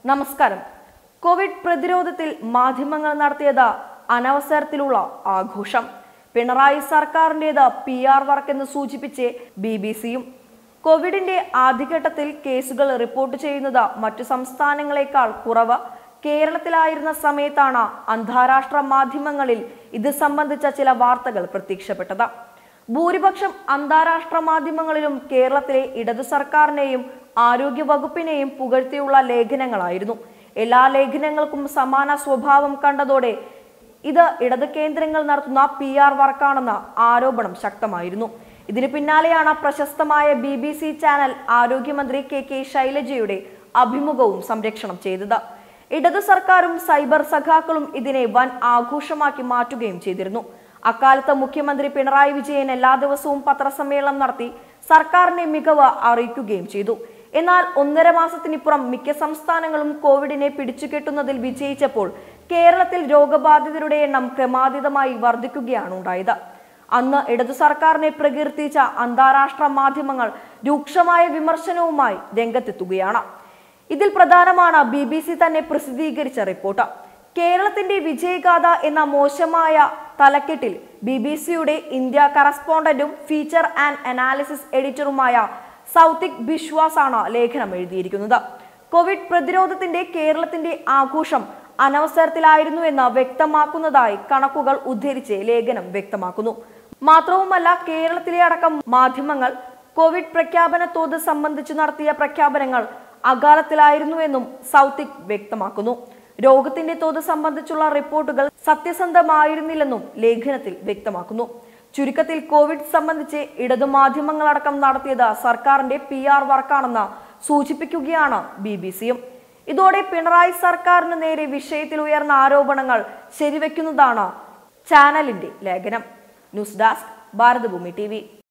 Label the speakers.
Speaker 1: നമസ്കാരം കോവിഡ് പ്രതിരോധത്തിൽ മാധ്യമങ്ങൾ നടത്തിയത് അനവസരത്തിലുള്ള ആഘോഷം പിണറായി സർക്കാരിൻ്റെത് പി ആർ വർക്ക് എന്ന് സൂചിപ്പിച്ച് ബി ബി സിയും കോവിഡിന്റെ ആദ്യഘട്ടത്തിൽ കേസുകൾ റിപ്പോർട്ട് ചെയ്യുന്നത് മറ്റു സംസ്ഥാനങ്ങളെക്കാൾ കുറവ് കേരളത്തിലായിരുന്ന സമയത്താണ് അന്താരാഷ്ട്ര മാധ്യമങ്ങളിൽ ഇത് സംബന്ധിച്ച ചില വാർത്തകൾ പ്രത്യക്ഷപ്പെട്ടത് ഭൂരിപക്ഷം അന്താരാഷ്ട്ര മാധ്യമങ്ങളിലും കേരളത്തിലെ ഇടതു സർക്കാരിനെയും ആരോഗ്യ വകുപ്പിനെയും പുകഴ്ത്തിയുള്ള ലേഖനങ്ങളായിരുന്നു എല്ലാ ലേഖനങ്ങൾക്കും സമാന സ്വഭാവം കണ്ടതോടെ ഇത് ഇടത് കേന്ദ്രങ്ങൾ നടത്തുന്ന പി ആർ വർക്കാണെന്ന ആരോപണം ശക്തമായിരുന്നു ഇതിന് പിന്നാലെയാണ് പ്രശസ്തമായ ബി ബി സി ചാനൽ ആരോഗ്യമന്ത്രി കെ കെ ശൈലജയുടെ അഭിമുഖവും സംരക്ഷണം ചെയ്തത് ഇടതു സർക്കാരും സൈബർ സഖാക്കളും ഇതിനെ വൻ ആഘോഷമാക്കി മാറ്റുകയും ചെയ്തിരുന്നു അക്കാലത്ത് മുഖ്യമന്ത്രി പിണറായി വിജയൻ എല്ലാ ദിവസവും പത്രസമ്മേളനം നടത്തി സർക്കാരിന്റെ മികവ് അറിയിക്കുകയും ചെയ്തു എന്നാൽ ഒന്നര മാസത്തിനിപ്പുറം മിക്ക സംസ്ഥാനങ്ങളും കോവിഡിനെ പിടിച്ചുകെട്ടുന്നതിൽ വിജയിച്ചപ്പോൾ കേരളത്തിൽ രോഗബാധിതരുടെ എണ്ണം ക്രമാതീതമായി വർദ്ധിക്കുകയാണ് ഉണ്ടായത് അന്ന് ഇടതു സർക്കാരിനെ പ്രകീർത്തിച്ച അന്താരാഷ്ട്ര മാധ്യമങ്ങൾ രൂക്ഷമായ വിമർശനവുമായി രംഗത്തെത്തുകയാണ് ഇതിൽ പ്രധാനമാണ് ബി ബി സി തന്നെ പ്രസിദ്ധീകരിച്ച റിപ്പോർട്ട് കേരളത്തിന്റെ വിജയഗാഥ എന്ന മോശമായ തലക്കെട്ടിൽ ബി ബി സിയുടെ ഇന്ത്യ കറസ്പോണ്ടന്റും ഫീച്ചർ ആൻഡ് അനാലിസിസ് എഡിറ്ററുമായ സൗത്തിക് ബിശ്വാസ് ആണ് ലേഖനം എഴുതിയിരിക്കുന്നത് കോവിഡ് പ്രതിരോധത്തിന്റെ കേരളത്തിന്റെ ആഘോഷം അനവസരത്തിലായിരുന്നു എന്ന് വ്യക്തമാക്കുന്നതായി കണക്കുകൾ ഉദ്ധരിച്ച് ലേഖനം വ്യക്തമാക്കുന്നു മാത്രവുമല്ല കേരളത്തിലെ അടക്കം മാധ്യമങ്ങൾ കോവിഡ് പ്രഖ്യാപന തോത് സംബന്ധിച്ച് നടത്തിയ പ്രഖ്യാപനങ്ങൾ അകാലത്തിലായിരുന്നുവെന്നും സൗത്തിക് വ്യക്തമാക്കുന്നു രോഗത്തിന്റെ തോത് സംബന്ധിച്ചുള്ള റിപ്പോർട്ടുകൾ സത്യസന്ധമായിരുന്നില്ലെന്നും ലേഖനത്തിൽ വ്യക്തമാക്കുന്നു ചുരുക്കത്തിൽ കോവിഡ് സംബന്ധിച്ച് ഇടതു മാധ്യമങ്ങളടക്കം നടത്തിയത് സർക്കാരിന്റെ പി ആർ വർക്കാണെന്ന് സൂചിപ്പിക്കുകയാണ് ബി ബി സിയും ഇതോടെ പിണറായി സർക്കാരിന് നേരെ വിഷയത്തിൽ ഉയർന്ന ആരോപണങ്ങൾ ശരിവെക്കുന്നതാണ് ചാനലിന്റെ ലേഖനം ന്യൂസ് ഡെസ്ക് ഭാരതഭൂമി ടി